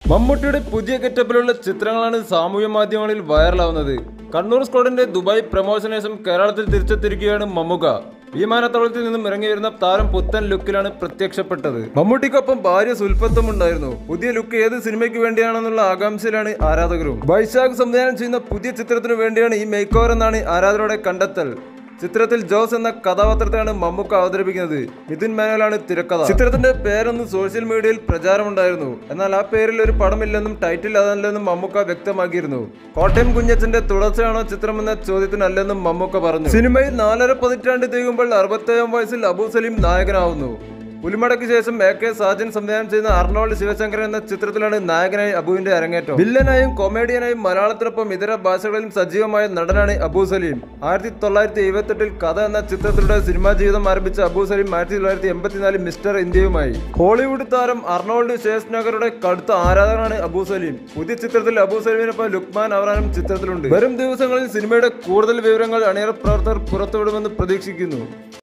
മമ്മൂട്ടിയുടെ പുതിയ ഗെറ്റപ്പിലുള്ള ചിത്രങ്ങളാണ് സാമൂഹ്യ മാധ്യമങ്ങളിൽ വൈറലാവുന്നത് കണ്ണൂർ സ്ക്വാഡിന്റെ ദുബായ് പ്രമോഷന് ശേഷം കേരളത്തിൽ തിരിച്ചെത്തിയിരിക്കുകയാണ് മമ്മുക വിമാനത്താവളത്തിൽ നിന്നും ഇറങ്ങി വരുന്ന താരം പുത്തൻ ലുക്കിലാണ് പ്രത്യക്ഷപ്പെട്ടത് മമ്മൂട്ടിക്കൊപ്പം ഭാര്യ സുൽഫത്തും ഉണ്ടായിരുന്നു പുതിയ ലുക്ക് ഏത് സിനിമയ്ക്ക് വേണ്ടിയാണെന്നുള്ള ആകാംക്ഷയിലാണ് ആരാധകരും വൈശാഖ് സംവിധാനം ചെയ്യുന്ന പുതിയ ചിത്രത്തിനു വേണ്ടിയാണ് ഈ മേക്ക് ഓവർ എന്നാണ് ആരാധകരുടെ കണ്ടെത്തൽ ചിത്രത്തിൽ ജോസ് എന്ന കഥാപാത്രത്തെയാണ് മമ്മൂക്ക അവതരിപ്പിക്കുന്നത് മിഥുൻ മാനുവലാണ് തിരക്കഥ ചിത്രത്തിന്റെ പേരൊന്ന് സോഷ്യൽ മീഡിയയിൽ പ്രചാരമുണ്ടായിരുന്നു എന്നാൽ ആ പേരിൽ ഒരു പടമില്ലെന്നും ടൈറ്റിൽ അതല്ലെന്നും മമ്മൂക്ക വ്യക്തമാക്കിയിരുന്നു കോട്ടയം കുഞ്ഞച്ചന്റെ തുടർച്ചയാണോ ചിത്രമെന്ന ചോദ്യത്തിനല്ലെന്നും മമ്മൂക്ക പറഞ്ഞു സിനിമയിൽ നാലര പതിറ്റാണ്ട് തികയുമ്പോൾ അറുപത്തേഴാം വയസ്സിൽ അബു സലീം നായകനാവുന്നു പുലിമടയ്ക്ക് ശേഷം എ കെ സാജൻ സംവിധാനം ചെയ്യുന്ന അർണോൾഡ് ശിവശങ്കരൻ എന്ന ചിത്രത്തിലാണ് നായകനായി അബുവിന്റെ അരങ്ങേറ്റം വില്ലനായും കൊമേഡിയനായും മലയാളത്തിനൊപ്പം ഇതര ഭാഷകളിലും സജീവമായ നടനാണ് അബു സലീം ആയിരത്തി തൊള്ളായിരത്തി എഴുപത്തെട്ടിൽ കഥ എന്ന ചിത്രത്തിലൂടെ സിനിമാ ജീവിതം ആരംഭിച്ച അബു സലീം ആയിരത്തി തൊള്ളായിരത്തി എൺപത്തിനാലിൽ മിസ്റ്റർ ഇന്ത്യയുമായി ഹോളിവുഡ് താരം അർണോൾഡ് ശേഷ്നഗറുടെ കടുത്ത ആരാധകനാണ് അബു സലീം പുതിയ ചിത്രത്തിൽ അബു സലീമിനൊപ്പം ലുക്മാൻ അവറാനും ചിത്രത്തിലുണ്ട് വരും ദിവസങ്ങളിൽ സിനിമയുടെ കൂടുതൽ വിവരങ്ങൾ അണിയറ പ്രവർത്തകർ പുറത്തുവിടുമെന്ന് പ്രതീക്ഷിക്കുന്നു